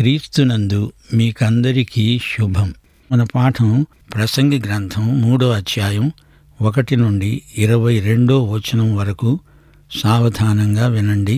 క్రీస్తునందు మీకందరికీ శుభం మన పాఠం ప్రసంగి గ్రంథం మూడో అధ్యాయం ఒకటి నుండి ఇరవై రెండో వచనం వరకు సావధానంగా వినండి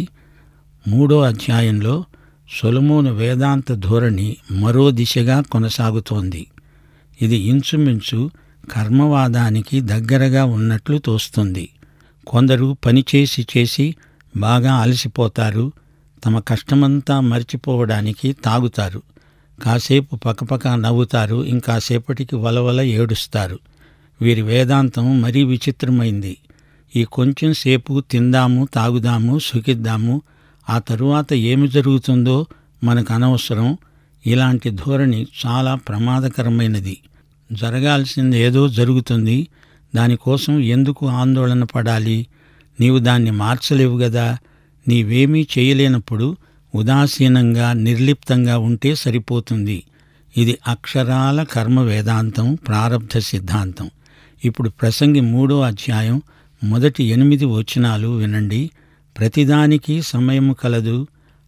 మూడో అధ్యాయంలో సొలమోను వేదాంత ధోరణి మరో దిశగా కొనసాగుతోంది ఇది ఇంచుమించు కర్మవాదానికి దగ్గరగా ఉన్నట్లు తోస్తుంది కొందరు పనిచేసి చేసి బాగా అలసిపోతారు తమ కష్టమంతా మర్చిపోవడానికి తాగుతారు కాసేపు పకపక నవ్వుతారు ఇంకాసేపటికి వలవల ఏడుస్తారు వీరి వేదాంతం మరీ విచిత్రమైంది ఈ కొంచెం సేపు తిందాము తాగుదాము సుఖిద్దాము ఆ తరువాత ఏమి జరుగుతుందో మనకు అనవసరం ఇలాంటి ధోరణి చాలా ప్రమాదకరమైనది జరగాల్సింది ఏదో జరుగుతుంది దానికోసం ఎందుకు ఆందోళన పడాలి నీవు దాన్ని మార్చలేవు గదా నీవేమీ చేయలేనప్పుడు ఉదాసీనంగా నిర్లిప్తంగా ఉంటే సరిపోతుంది ఇది అక్షరాల కర్మ వేదాంతం ప్రారబ్ధ సిద్ధాంతం ఇప్పుడు ప్రసంగి మూడో అధ్యాయం మొదటి ఎనిమిది వచనాలు వినండి ప్రతిదానికి సమయము కలదు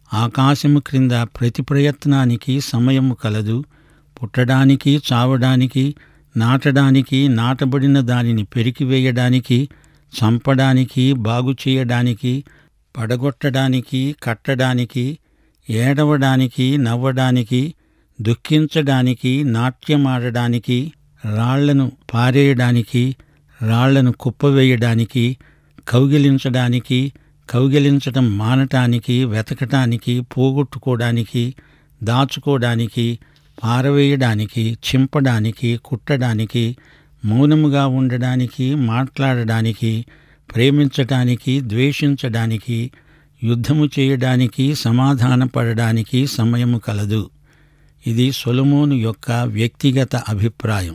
ఆకాశము క్రింద ప్రతి ప్రయత్నానికి సమయము కలదు పుట్టడానికి చావడానికి నాటడానికి నాటబడిన దానిని పెరికివేయడానికి చంపడానికి బాగు చేయడానికి పడగొట్టడానికి కట్టడానికి ఏడవడానికి నవ్వడానికి దుఃఖించడానికి నాట్యమాడడానికి రాళ్లను పారేయడానికి రాళ్లను కుప్పవేయడానికి కౌగిలించడానికి కౌగిలించటం మానటానికి వెతకటానికి పోగొట్టుకోవడానికి దాచుకోవడానికి పారవేయడానికి చింపడానికి కుట్టడానికి మౌనముగా ఉండడానికి మాట్లాడడానికి ప్రేమించటానికి ద్వేషించడానికి యుద్ధము చేయడానికి సమాధానపడడానికి సమయము కలదు ఇది సొలమోను యొక్క వ్యక్తిగత అభిప్రాయం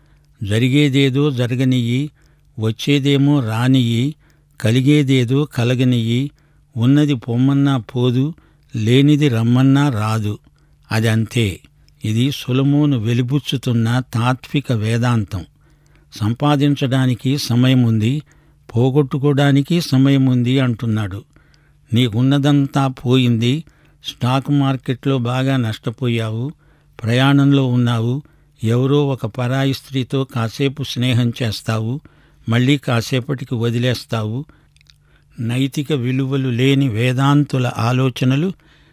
జరిగేదేదో జరగనియ్యి వచ్చేదేమో రానియ్యి కలిగేదేదో కలగనియ్యి ఉన్నది పొమ్మన్నా పోదు లేనిది రమ్మన్నా రాదు అది అంతే ఇది సొలమోను వెలిబుచ్చుతున్న తాత్విక వేదాంతం సంపాదించడానికి సమయం ఉంది పోగొట్టుకోవడానికి సమయం ఉంది అంటున్నాడు నీకున్నదంతా పోయింది స్టాక్ మార్కెట్లో బాగా నష్టపోయావు ప్రయాణంలో ఉన్నావు ఎవరో ఒక పరాయి స్త్రీతో కాసేపు స్నేహం చేస్తావు మళ్ళీ కాసేపటికి వదిలేస్తావు నైతిక విలువలు లేని వేదాంతుల ఆలోచనలు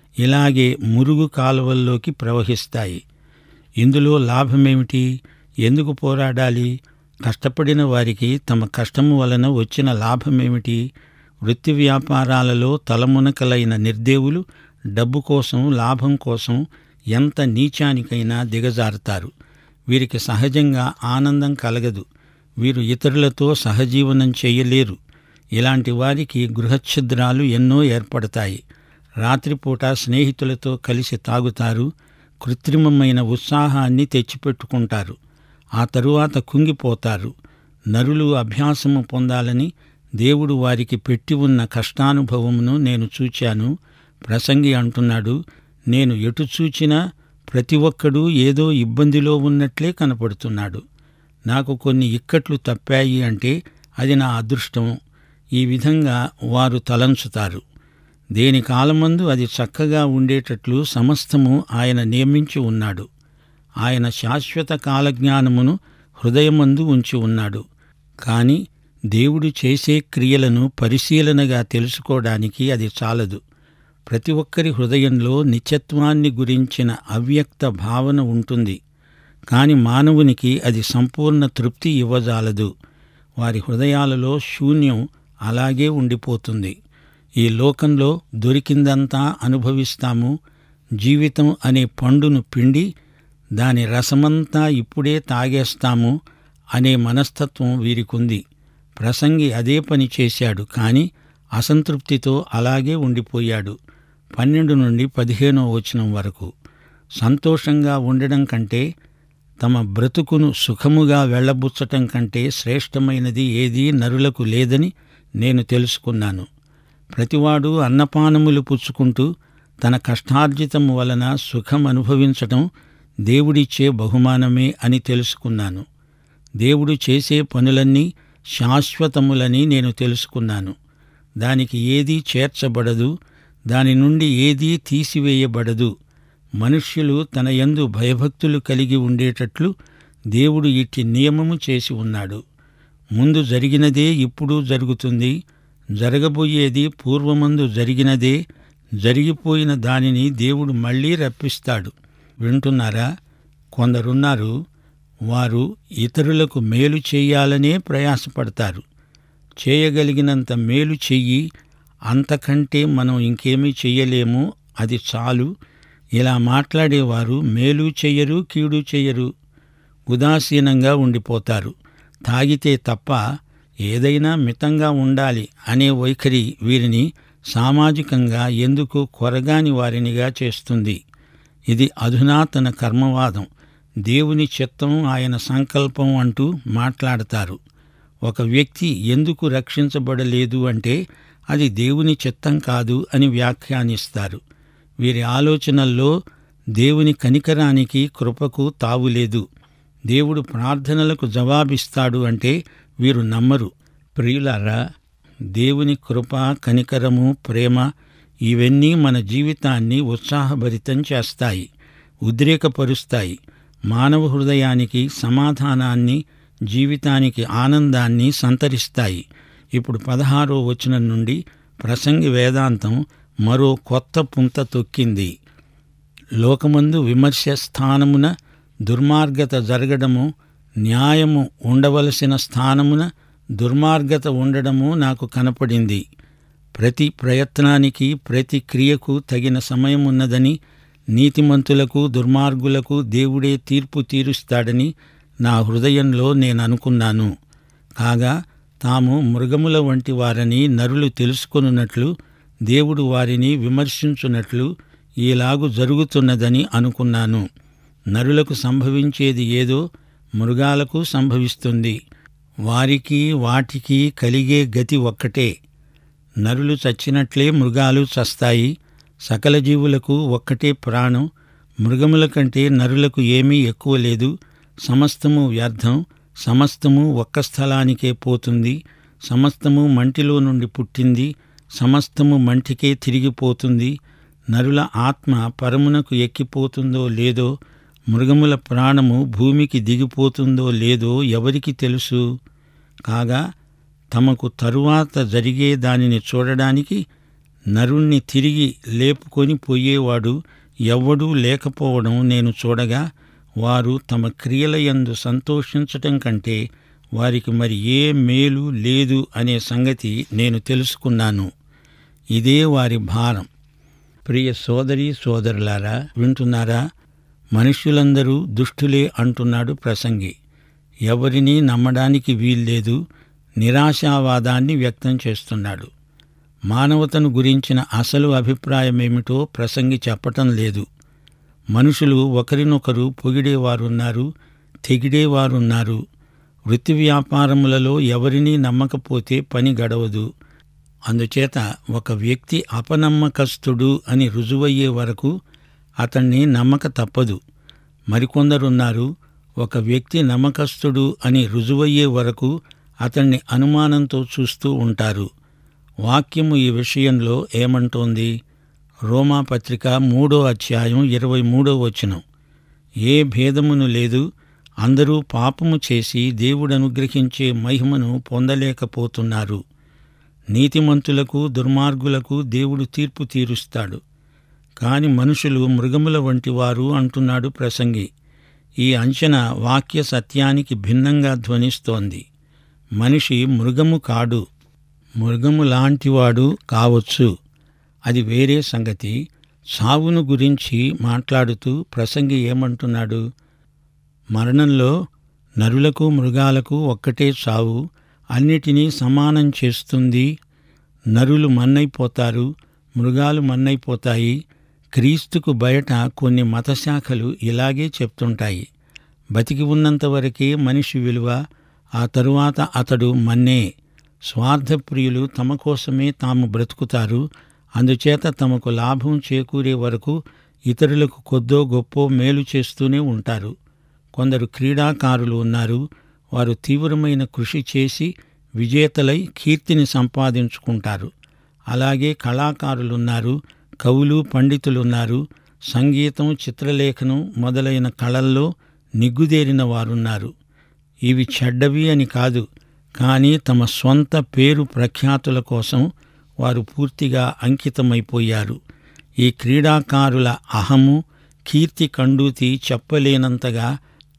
ఇలాగే మురుగు కాలువల్లోకి ప్రవహిస్తాయి ఇందులో లాభమేమిటి ఎందుకు పోరాడాలి కష్టపడిన వారికి తమ కష్టము వలన వచ్చిన లాభమేమిటి వృత్తి వ్యాపారాలలో తలమునకలైన నిర్దేవులు డబ్బు కోసం లాభం కోసం ఎంత నీచానికైనా దిగజారుతారు వీరికి సహజంగా ఆనందం కలగదు వీరు ఇతరులతో సహజీవనం చేయలేరు ఇలాంటి వారికి గృహఛిద్రాలు ఎన్నో ఏర్పడతాయి రాత్రిపూట స్నేహితులతో కలిసి తాగుతారు కృత్రిమమైన ఉత్సాహాన్ని తెచ్చిపెట్టుకుంటారు ఆ తరువాత కుంగిపోతారు నరులు అభ్యాసము పొందాలని దేవుడు వారికి పెట్టి ఉన్న కష్టానుభవమును నేను చూచాను ప్రసంగి అంటున్నాడు నేను ఎటు చూచినా ప్రతి ఒక్కడూ ఏదో ఇబ్బందిలో ఉన్నట్లే కనపడుతున్నాడు నాకు కొన్ని ఇక్కట్లు తప్పాయి అంటే అది నా అదృష్టం ఈ విధంగా వారు తలంచుతారు దేని కాలమందు అది చక్కగా ఉండేటట్లు సమస్తము ఆయన నియమించి ఉన్నాడు ఆయన శాశ్వత కాలజ్ఞానమును హృదయమందు ఉంచి ఉన్నాడు కాని దేవుడు చేసే క్రియలను పరిశీలనగా తెలుసుకోవడానికి అది చాలదు ప్రతి ఒక్కరి హృదయంలో నిత్యత్వాన్ని గురించిన అవ్యక్త భావన ఉంటుంది కాని మానవునికి అది సంపూర్ణ తృప్తి ఇవ్వజాలదు వారి హృదయాలలో శూన్యం అలాగే ఉండిపోతుంది ఈ లోకంలో దొరికిందంతా అనుభవిస్తాము జీవితం అనే పండును పిండి దాని రసమంతా ఇప్పుడే తాగేస్తాము అనే మనస్తత్వం వీరికుంది ప్రసంగి అదే పని చేశాడు కాని అసంతృప్తితో అలాగే ఉండిపోయాడు పన్నెండు నుండి పదిహేనో వచనం వరకు సంతోషంగా ఉండడం కంటే తమ బ్రతుకును సుఖముగా వెళ్లబుచ్చటం కంటే శ్రేష్టమైనది ఏదీ నరులకు లేదని నేను తెలుసుకున్నాను ప్రతివాడు అన్నపానములు పుచ్చుకుంటూ తన కష్టార్జితము వలన సుఖం అనుభవించటం దేవుడిచ్చే బహుమానమే అని తెలుసుకున్నాను దేవుడు చేసే పనులన్నీ శాశ్వతములని నేను తెలుసుకున్నాను దానికి ఏదీ చేర్చబడదు దాని నుండి ఏదీ తీసివేయబడదు మనుష్యులు తన యందు భయభక్తులు కలిగి ఉండేటట్లు దేవుడు ఇట్టి నియమము చేసి ఉన్నాడు ముందు జరిగినదే ఇప్పుడు జరుగుతుంది జరగబోయేది పూర్వమందు జరిగినదే జరిగిపోయిన దానిని దేవుడు మళ్ళీ రప్పిస్తాడు వింటున్నారా కొందరున్నారు వారు ఇతరులకు మేలు చేయాలనే ప్రయాసపడతారు చేయగలిగినంత మేలు చెయ్యి అంతకంటే మనం ఇంకేమీ చెయ్యలేము అది చాలు ఇలా మాట్లాడేవారు మేలు చెయ్యరు కీడు చెయ్యరు ఉదాసీనంగా ఉండిపోతారు తాగితే తప్ప ఏదైనా మితంగా ఉండాలి అనే వైఖరి వీరిని సామాజికంగా ఎందుకు కొరగాని వారినిగా చేస్తుంది ఇది అధునాతన కర్మవాదం దేవుని చిత్తం ఆయన సంకల్పం అంటూ మాట్లాడతారు ఒక వ్యక్తి ఎందుకు రక్షించబడలేదు అంటే అది దేవుని చిత్తం కాదు అని వ్యాఖ్యానిస్తారు వీరి ఆలోచనల్లో దేవుని కనికరానికి కృపకు తావులేదు దేవుడు ప్రార్థనలకు జవాబిస్తాడు అంటే వీరు నమ్మరు ప్రియులారా దేవుని కృప కనికరము ప్రేమ ఇవన్నీ మన జీవితాన్ని ఉత్సాహభరితం చేస్తాయి ఉద్రేకపరుస్తాయి మానవ హృదయానికి సమాధానాన్ని జీవితానికి ఆనందాన్ని సంతరిస్తాయి ఇప్పుడు పదహారో వచనం నుండి ప్రసంగి వేదాంతం మరో కొత్త పుంత తొక్కింది లోకమందు విమర్శ స్థానమున దుర్మార్గత జరగడము న్యాయము ఉండవలసిన స్థానమున దుర్మార్గత ఉండడము నాకు కనపడింది ప్రతి ప్రయత్నానికి ప్రతి క్రియకు తగిన సమయం ఉన్నదని నీతిమంతులకు దుర్మార్గులకు దేవుడే తీర్పు తీరుస్తాడని నా హృదయంలో నేను అనుకున్నాను కాగా తాము మృగముల వంటి వారని నరులు తెలుసుకొనున్నట్లు దేవుడు వారిని విమర్శించున్నట్లు ఈలాగు జరుగుతున్నదని అనుకున్నాను నరులకు సంభవించేది ఏదో మృగాలకు సంభవిస్తుంది వారికి వాటికి కలిగే గతి ఒక్కటే నరులు చచ్చినట్లే మృగాలు చస్తాయి సకల జీవులకు ఒక్కటే ప్రాణం మృగముల కంటే నరులకు ఏమీ ఎక్కువ లేదు సమస్తము వ్యర్థం సమస్తము ఒక్క స్థలానికే పోతుంది సమస్తము మంటిలో నుండి పుట్టింది సమస్తము మంటికే తిరిగిపోతుంది నరుల ఆత్మ పరమునకు ఎక్కిపోతుందో లేదో మృగముల ప్రాణము భూమికి దిగిపోతుందో లేదో ఎవరికి తెలుసు కాగా తమకు తరువాత జరిగే దానిని చూడడానికి నరుణ్ణి తిరిగి లేపుకొని పోయేవాడు ఎవ్వడూ లేకపోవడం నేను చూడగా వారు తమ క్రియలయందు సంతోషించటం కంటే వారికి మరి ఏ మేలు లేదు అనే సంగతి నేను తెలుసుకున్నాను ఇదే వారి భారం ప్రియ సోదరి సోదరులారా వింటున్నారా మనుష్యులందరూ దుష్టులే అంటున్నాడు ప్రసంగి ఎవరినీ నమ్మడానికి వీల్లేదు నిరాశావాదాన్ని వ్యక్తం చేస్తున్నాడు మానవతను గురించిన అసలు అభిప్రాయమేమిటో ప్రసంగి చెప్పటం లేదు మనుషులు ఒకరినొకరు పొగిడేవారున్నారు తెగిడేవారున్నారు వృత్తి వ్యాపారములలో ఎవరినీ నమ్మకపోతే పని గడవదు అందుచేత ఒక వ్యక్తి అపనమ్మకస్తుడు అని రుజువయ్యే వరకు అతన్ని నమ్మక తప్పదు మరికొందరున్నారు ఒక వ్యక్తి నమ్మకస్తుడు అని రుజువయ్యే వరకు అతన్ని అనుమానంతో చూస్తూ ఉంటారు వాక్యము ఈ విషయంలో ఏమంటోంది రోమాపత్రిక మూడో అధ్యాయం ఇరవై మూడో వచనం ఏ భేదమును లేదు అందరూ పాపము చేసి దేవుడు అనుగ్రహించే మహిమను పొందలేకపోతున్నారు నీతిమంతులకు దుర్మార్గులకు దేవుడు తీర్పు తీరుస్తాడు కాని మనుషులు మృగముల వంటి వారు అంటున్నాడు ప్రసంగి ఈ అంచనా వాక్య సత్యానికి భిన్నంగా ధ్వనిస్తోంది మనిషి మృగము కాడు మృగము లాంటివాడు కావచ్చు అది వేరే సంగతి సావును గురించి మాట్లాడుతూ ప్రసంగి ఏమంటున్నాడు మరణంలో నరులకు మృగాలకు ఒక్కటే చావు అన్నిటినీ సమానం చేస్తుంది నరులు మన్నైపోతారు మృగాలు మన్నైపోతాయి క్రీస్తుకు బయట కొన్ని మతశాఖలు ఇలాగే చెప్తుంటాయి బతికి ఉన్నంత వరకే మనిషి విలువ ఆ తరువాత అతడు మన్నే స్వార్థప్రియులు తమ కోసమే తాము బ్రతుకుతారు అందుచేత తమకు లాభం చేకూరే వరకు ఇతరులకు కొద్దో గొప్పో మేలు చేస్తూనే ఉంటారు కొందరు క్రీడాకారులు ఉన్నారు వారు తీవ్రమైన కృషి చేసి విజేతలై కీర్తిని సంపాదించుకుంటారు అలాగే కళాకారులున్నారు కవులు పండితులున్నారు సంగీతం చిత్రలేఖనం మొదలైన కళల్లో నిగ్గుదేరిన వారున్నారు ఇవి చెడ్డవి అని కాదు కానీ తమ స్వంత పేరు ప్రఖ్యాతుల కోసం వారు పూర్తిగా అంకితమైపోయారు ఈ క్రీడాకారుల అహము కీర్తి కండూతి చెప్పలేనంతగా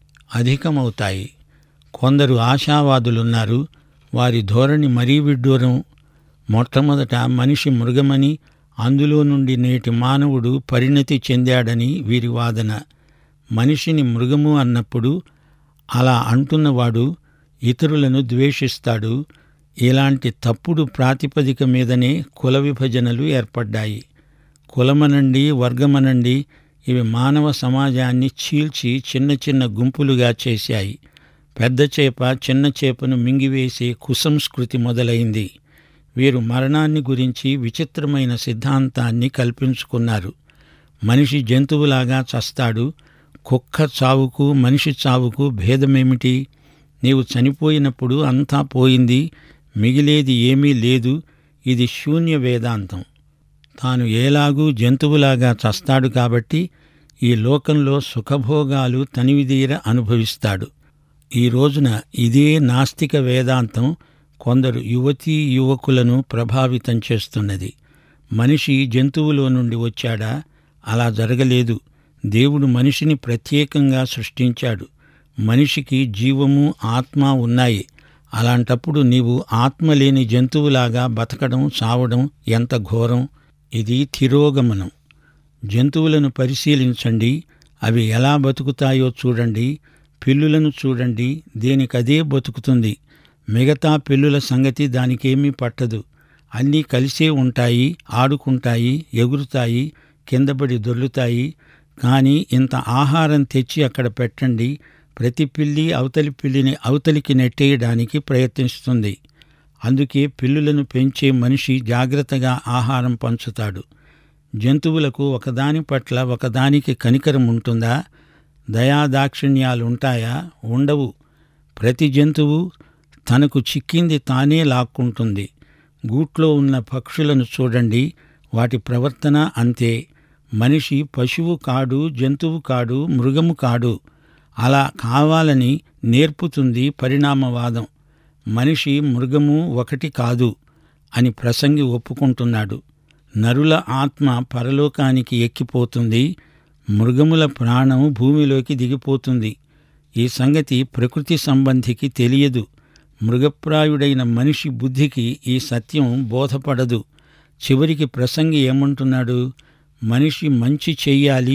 అధికమవుతాయి కొందరు ఆశావాదులున్నారు వారి ధోరణి మరీ విడ్డూరం మొట్టమొదట మనిషి మృగమని అందులో నుండి నేటి మానవుడు పరిణతి చెందాడని వీరి వాదన మనిషిని మృగము అన్నప్పుడు అలా అంటున్నవాడు ఇతరులను ద్వేషిస్తాడు ఇలాంటి తప్పుడు ప్రాతిపదిక మీదనే కుల విభజనలు ఏర్పడ్డాయి కులమనండి వర్గమనండి ఇవి మానవ సమాజాన్ని చీల్చి చిన్న చిన్న గుంపులుగా చేశాయి పెద్ద చేప చిన్న చేపను మింగివేసే కుసంస్కృతి మొదలైంది వీరు మరణాన్ని గురించి విచిత్రమైన సిద్ధాంతాన్ని కల్పించుకున్నారు మనిషి జంతువులాగా చస్తాడు కుక్క చావుకు మనిషి చావుకు భేదమేమిటి నీవు చనిపోయినప్పుడు అంతా పోయింది మిగిలేది ఏమీ లేదు ఇది శూన్య వేదాంతం తాను ఏలాగూ జంతువులాగా చస్తాడు కాబట్టి ఈ లోకంలో సుఖభోగాలు తనివిదీర అనుభవిస్తాడు ఈ రోజున ఇదే నాస్తిక వేదాంతం కొందరు యువతీ యువకులను ప్రభావితం చేస్తున్నది మనిషి జంతువులో నుండి వచ్చాడా అలా జరగలేదు దేవుడు మనిషిని ప్రత్యేకంగా సృష్టించాడు మనిషికి జీవము ఆత్మ ఉన్నాయి అలాంటప్పుడు నీవు ఆత్మ లేని జంతువులాగా బతకడం చావడం ఎంత ఘోరం ఇది తిరోగమనం జంతువులను పరిశీలించండి అవి ఎలా బతుకుతాయో చూడండి పిల్లులను చూడండి దేనికదే బతుకుతుంది మిగతా పిల్లుల సంగతి దానికేమీ పట్టదు అన్నీ కలిసే ఉంటాయి ఆడుకుంటాయి ఎగురుతాయి కిందపడి దొర్లుతాయి కానీ ఇంత ఆహారం తెచ్చి అక్కడ పెట్టండి ప్రతి పిల్లి అవతలి పిల్లిని అవతలికి నెట్టేయడానికి ప్రయత్నిస్తుంది అందుకే పిల్లులను పెంచే మనిషి జాగ్రత్తగా ఆహారం పంచుతాడు జంతువులకు ఒకదాని పట్ల ఒకదానికి కనికరం ఉంటుందా దయాదాక్షిణ్యాలు ఉంటాయా ఉండవు ప్రతి జంతువు తనకు చిక్కింది తానే లాక్కుంటుంది గూట్లో ఉన్న పక్షులను చూడండి వాటి ప్రవర్తన అంతే మనిషి పశువు కాడు జంతువు కాడు మృగము కాడు అలా కావాలని నేర్పుతుంది పరిణామవాదం మనిషి మృగము ఒకటి కాదు అని ప్రసంగి ఒప్పుకుంటున్నాడు నరుల ఆత్మ పరలోకానికి ఎక్కిపోతుంది మృగముల ప్రాణం భూమిలోకి దిగిపోతుంది ఈ సంగతి ప్రకృతి సంబంధికి తెలియదు మృగప్రాయుడైన మనిషి బుద్ధికి ఈ సత్యం బోధపడదు చివరికి ప్రసంగి ఏమంటున్నాడు మనిషి మంచి చెయ్యాలి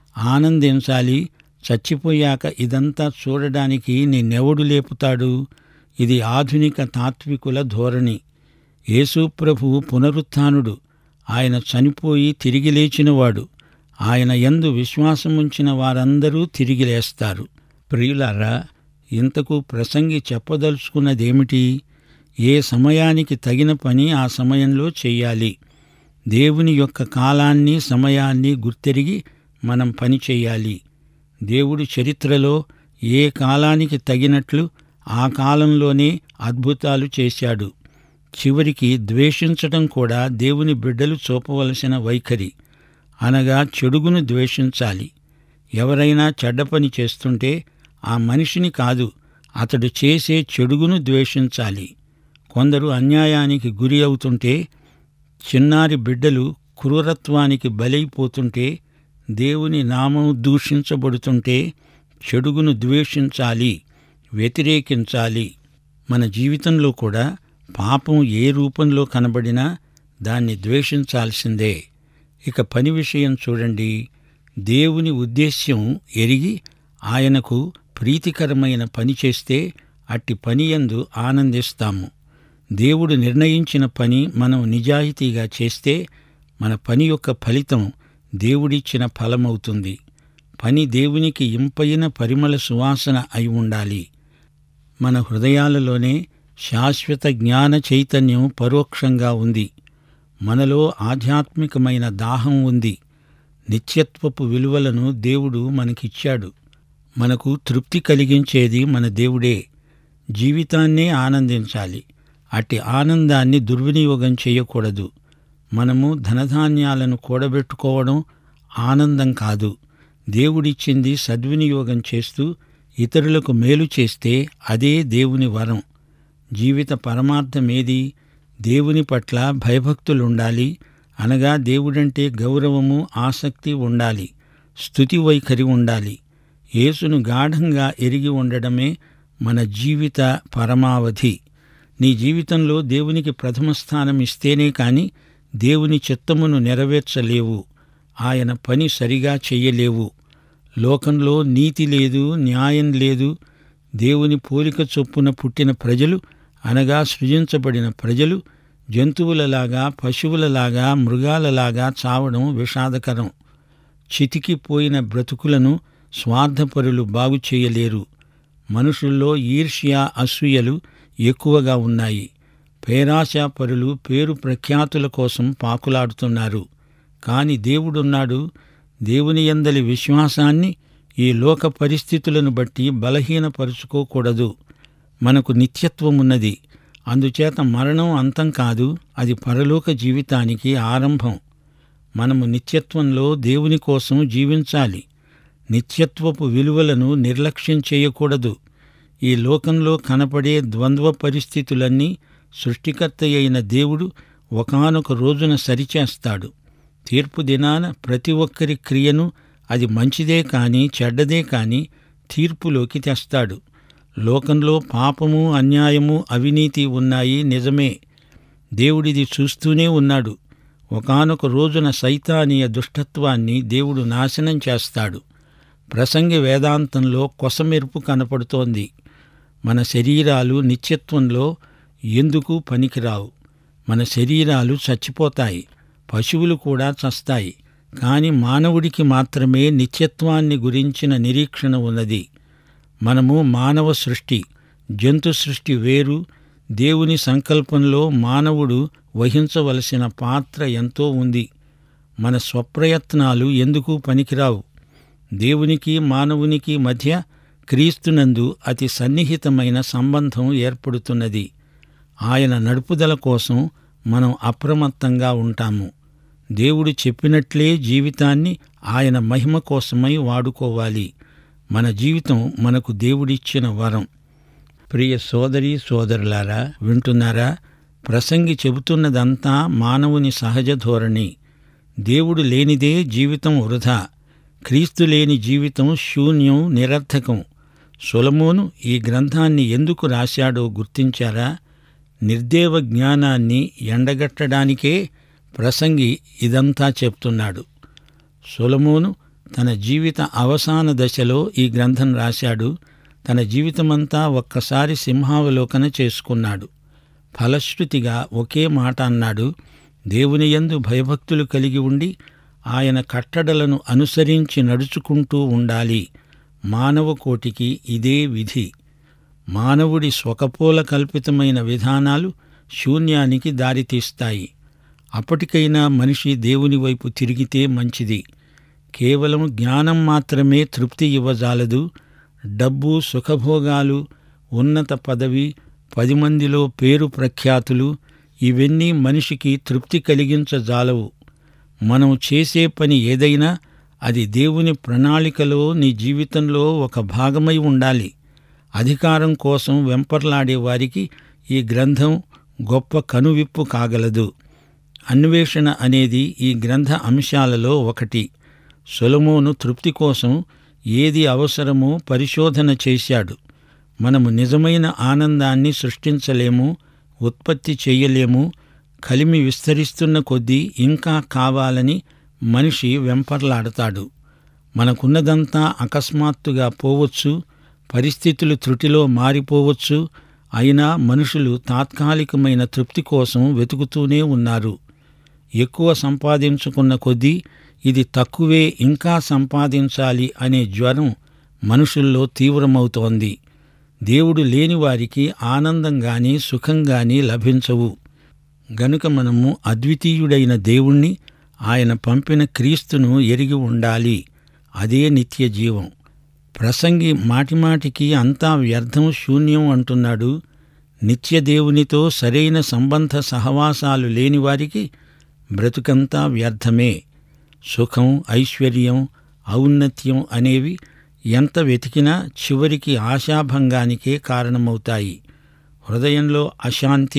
ఆనందించాలి చచ్చిపోయాక ఇదంతా చూడడానికి నిన్నెవడు లేపుతాడు ఇది ఆధునిక తాత్వికుల ధోరణి యేసుప్రభు పునరుత్థానుడు ఆయన చనిపోయి తిరిగి లేచినవాడు ఆయన యందు విశ్వాసముంచిన వారందరూ తిరిగి లేస్తారు ప్రియులారా ఇంతకు ప్రసంగి చెప్పదలుచుకున్నదేమిటి ఏ సమయానికి తగిన పని ఆ సమయంలో చెయ్యాలి దేవుని యొక్క కాలాన్ని సమయాన్ని గుర్తెరిగి మనం పని చెయ్యాలి దేవుడి చరిత్రలో ఏ కాలానికి తగినట్లు ఆ కాలంలోనే అద్భుతాలు చేశాడు చివరికి ద్వేషించటం కూడా దేవుని బిడ్డలు చూపవలసిన వైఖరి అనగా చెడుగును ద్వేషించాలి ఎవరైనా చెడ్డ పని చేస్తుంటే ఆ మనిషిని కాదు అతడు చేసే చెడుగును ద్వేషించాలి కొందరు అన్యాయానికి గురి అవుతుంటే చిన్నారి బిడ్డలు క్రూరత్వానికి బలైపోతుంటే దేవుని నామం దూషించబడుతుంటే చెడుగును ద్వేషించాలి వ్యతిరేకించాలి మన జీవితంలో కూడా పాపం ఏ రూపంలో కనబడినా దాన్ని ద్వేషించాల్సిందే ఇక పని విషయం చూడండి దేవుని ఉద్దేశ్యం ఎరిగి ఆయనకు ప్రీతికరమైన పని చేస్తే అట్టి పనియందు ఆనందిస్తాము దేవుడు నిర్ణయించిన పని మనం నిజాయితీగా చేస్తే మన పని యొక్క ఫలితం దేవుడిచ్చిన ఫలమవుతుంది పని దేవునికి ఇంపైన పరిమళ సువాసన అయి ఉండాలి మన హృదయాలలోనే శాశ్వత జ్ఞాన చైతన్యం పరోక్షంగా ఉంది మనలో ఆధ్యాత్మికమైన దాహం ఉంది నిత్యత్వపు విలువలను దేవుడు మనకిచ్చాడు మనకు తృప్తి కలిగించేది మన దేవుడే జీవితాన్నే ఆనందించాలి అట్టి ఆనందాన్ని దుర్వినియోగం చేయకూడదు మనము ధనధాన్యాలను కూడబెట్టుకోవడం ఆనందం కాదు దేవుడిచ్చింది సద్వినియోగం చేస్తూ ఇతరులకు మేలు చేస్తే అదే దేవుని వరం జీవిత పరమార్థమేది దేవుని పట్ల భయభక్తులుండాలి అనగా దేవుడంటే గౌరవము ఆసక్తి ఉండాలి స్థుతి వైఖరి ఉండాలి యేసును గాఢంగా ఎరిగి ఉండడమే మన జీవిత పరమావధి నీ జీవితంలో దేవునికి ప్రథమ స్థానం ఇస్తేనే కాని దేవుని చిత్తమును నెరవేర్చలేవు ఆయన పని సరిగా చెయ్యలేవు లోకంలో నీతి లేదు న్యాయం లేదు దేవుని పోలిక చొప్పున పుట్టిన ప్రజలు అనగా సృజించబడిన ప్రజలు జంతువులలాగా పశువులలాగా మృగాలలాగా చావడం విషాదకరం చితికిపోయిన బ్రతుకులను స్వార్థపరులు బాగు చేయలేరు మనుషుల్లో ఈర్ష్య అసూయలు ఎక్కువగా ఉన్నాయి పేరాశాపరులు పేరు ప్రఖ్యాతుల కోసం పాకులాడుతున్నారు కాని దేవుడున్నాడు దేవుని యందలి విశ్వాసాన్ని ఈ లోక పరిస్థితులను బట్టి బలహీనపరుచుకోకూడదు మనకు నిత్యత్వమున్నది అందుచేత మరణం అంతం కాదు అది పరలోక జీవితానికి ఆరంభం మనము నిత్యత్వంలో దేవుని కోసం జీవించాలి నిత్యత్వపు విలువలను నిర్లక్ష్యం చేయకూడదు ఈ లోకంలో కనపడే ద్వంద్వ పరిస్థితులన్నీ సృష్టికర్త అయిన దేవుడు ఒకానొక రోజున సరిచేస్తాడు తీర్పు దినాన ప్రతి ఒక్కరి క్రియను అది మంచిదే కాని చెడ్డదే కాని తీర్పులోకి తెస్తాడు లోకంలో పాపము అన్యాయము అవినీతి ఉన్నాయి నిజమే దేవుడిది చూస్తూనే ఉన్నాడు ఒకానొక రోజున సైతానీయ దుష్టత్వాన్ని దేవుడు నాశనం చేస్తాడు ప్రసంగి వేదాంతంలో కొసమెరుపు కనపడుతోంది మన శరీరాలు నిత్యత్వంలో ఎందుకు పనికిరావు మన శరీరాలు చచ్చిపోతాయి పశువులు కూడా చస్తాయి కాని మానవుడికి మాత్రమే నిత్యత్వాన్ని గురించిన నిరీక్షణ ఉన్నది మనము మానవ సృష్టి జంతు సృష్టి వేరు దేవుని సంకల్పంలో మానవుడు వహించవలసిన పాత్ర ఎంతో ఉంది మన స్వప్రయత్నాలు ఎందుకు పనికిరావు దేవునికి మానవునికి మధ్య క్రీస్తునందు అతి సన్నిహితమైన సంబంధం ఏర్పడుతున్నది ఆయన నడుపుదల కోసం మనం అప్రమత్తంగా ఉంటాము దేవుడు చెప్పినట్లే జీవితాన్ని ఆయన మహిమ కోసమై వాడుకోవాలి మన జీవితం మనకు దేవుడిచ్చిన వరం ప్రియ సోదరి సోదరులారా వింటున్నారా ప్రసంగి చెబుతున్నదంతా మానవుని సహజ ధోరణి దేవుడు లేనిదే జీవితం వృధా క్రీస్తు లేని జీవితం శూన్యం నిరర్థకం సొలమోను ఈ గ్రంథాన్ని ఎందుకు రాశాడో గుర్తించారా నిర్దేవ జ్ఞానాన్ని ఎండగట్టడానికే ప్రసంగి ఇదంతా చెప్తున్నాడు సొలమోను తన జీవిత అవసాన దశలో ఈ గ్రంథం రాశాడు తన జీవితమంతా ఒక్కసారి సింహావలోకన చేసుకున్నాడు ఫలశ్రుతిగా ఒకే మాట అన్నాడు దేవుని యందు భయభక్తులు కలిగి ఉండి ఆయన కట్టడలను అనుసరించి నడుచుకుంటూ ఉండాలి మానవ కోటికి ఇదే విధి మానవుడి స్వకపోల కల్పితమైన విధానాలు శూన్యానికి దారితీస్తాయి అప్పటికైనా మనిషి దేవుని వైపు తిరిగితే మంచిది కేవలం జ్ఞానం మాత్రమే తృప్తి ఇవ్వజాలదు డబ్బు సుఖభోగాలు ఉన్నత పదవి పది మందిలో పేరు ప్రఖ్యాతులు ఇవన్నీ మనిషికి తృప్తి కలిగించజాలవు మనం చేసే పని ఏదైనా అది దేవుని ప్రణాళికలో నీ జీవితంలో ఒక భాగమై ఉండాలి అధికారం కోసం వెంపర్లాడే వారికి ఈ గ్రంథం గొప్ప కనువిప్పు కాగలదు అన్వేషణ అనేది ఈ గ్రంథ అంశాలలో ఒకటి సొలమోను తృప్తి కోసం ఏది అవసరమో పరిశోధన చేశాడు మనము నిజమైన ఆనందాన్ని సృష్టించలేము ఉత్పత్తి చేయలేము కలిమి విస్తరిస్తున్న కొద్దీ ఇంకా కావాలని మనిషి వెంపర్లాడతాడు మనకున్నదంతా అకస్మాత్తుగా పోవచ్చు పరిస్థితులు త్రుటిలో మారిపోవచ్చు అయినా మనుషులు తాత్కాలికమైన తృప్తి కోసం వెతుకుతూనే ఉన్నారు ఎక్కువ సంపాదించుకున్న కొద్దీ ఇది తక్కువే ఇంకా సంపాదించాలి అనే జ్వరం మనుషుల్లో తీవ్రమవుతోంది దేవుడు లేని వారికి ఆనందం గాని సుఖం గాని లభించవు గనుక మనము అద్వితీయుడైన దేవుణ్ణి ఆయన పంపిన క్రీస్తును ఎరిగి ఉండాలి అదే నిత్య జీవం ప్రసంగి మాటిమాటికి అంతా వ్యర్థం శూన్యం అంటున్నాడు నిత్య దేవునితో సరైన సంబంధ సహవాసాలు లేని వారికి బ్రతుకంతా వ్యర్థమే సుఖం ఐశ్వర్యం ఔన్నత్యం అనేవి ఎంత వెతికినా చివరికి ఆశాభంగానికే కారణమవుతాయి హృదయంలో అశాంతి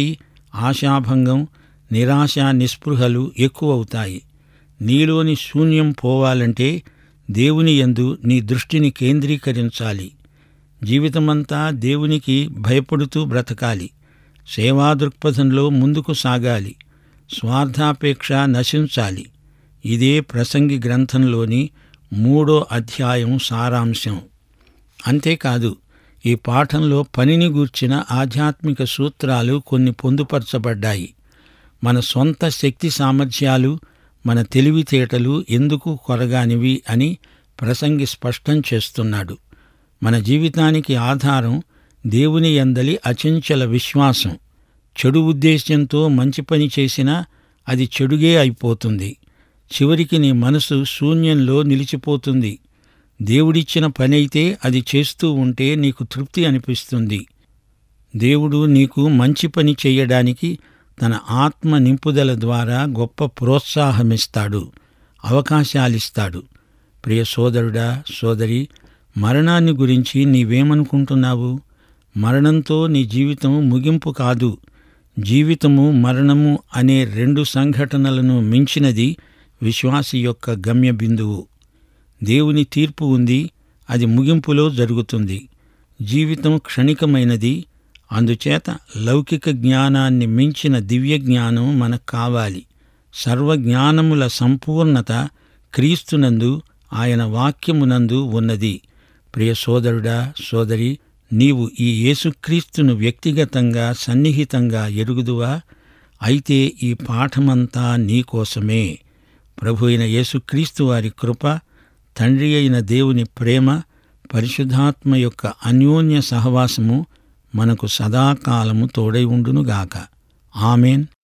ఆశాభంగం నిరాశ నిస్పృహలు ఎక్కువవుతాయి నీలోని శూన్యం పోవాలంటే దేవుని యందు నీ దృష్టిని కేంద్రీకరించాలి జీవితమంతా దేవునికి భయపడుతూ బ్రతకాలి సేవా దృక్పథంలో ముందుకు సాగాలి స్వార్థాపేక్ష నశించాలి ఇదే ప్రసంగి గ్రంథంలోని మూడో అధ్యాయం సారాంశం అంతేకాదు ఈ పాఠంలో పనిని గూర్చిన ఆధ్యాత్మిక సూత్రాలు కొన్ని పొందుపరచబడ్డాయి మన సొంత శక్తి సామర్థ్యాలు మన తెలివితేటలు ఎందుకు కొరగానివి అని ప్రసంగి స్పష్టం చేస్తున్నాడు మన జీవితానికి ఆధారం దేవుని యందలి అచంచల విశ్వాసం చెడు ఉద్దేశ్యంతో మంచి పని చేసినా అది చెడుగే అయిపోతుంది చివరికి నీ మనసు శూన్యంలో నిలిచిపోతుంది దేవుడిచ్చిన పనైతే అది చేస్తూ ఉంటే నీకు తృప్తి అనిపిస్తుంది దేవుడు నీకు మంచి పని చేయడానికి తన ఆత్మ నింపుదల ద్వారా గొప్ప ప్రోత్సాహమిస్తాడు అవకాశాలిస్తాడు ప్రియ సోదరుడా సోదరి మరణాన్ని గురించి నీవేమనుకుంటున్నావు మరణంతో నీ జీవితం ముగింపు కాదు జీవితము మరణము అనే రెండు సంఘటనలను మించినది విశ్వాసి యొక్క గమ్య బిందువు దేవుని తీర్పు ఉంది అది ముగింపులో జరుగుతుంది జీవితం క్షణికమైనది అందుచేత లౌకిక జ్ఞానాన్ని మించిన దివ్య జ్ఞానం మనకు కావాలి సర్వజ్ఞానముల సంపూర్ణత క్రీస్తునందు ఆయన వాక్యమునందు ఉన్నది ప్రియ సోదరుడా సోదరి నీవు ఈ యేసుక్రీస్తును వ్యక్తిగతంగా సన్నిహితంగా ఎరుగుదువా అయితే ఈ పాఠమంతా నీకోసమే ప్రభు అయిన యేసుక్రీస్తు వారి కృప తండ్రి అయిన దేవుని ప్రేమ పరిశుద్ధాత్మ యొక్క అన్యోన్య సహవాసము మనకు సదాకాలము తోడై ఉండునుగాక ఆమెన్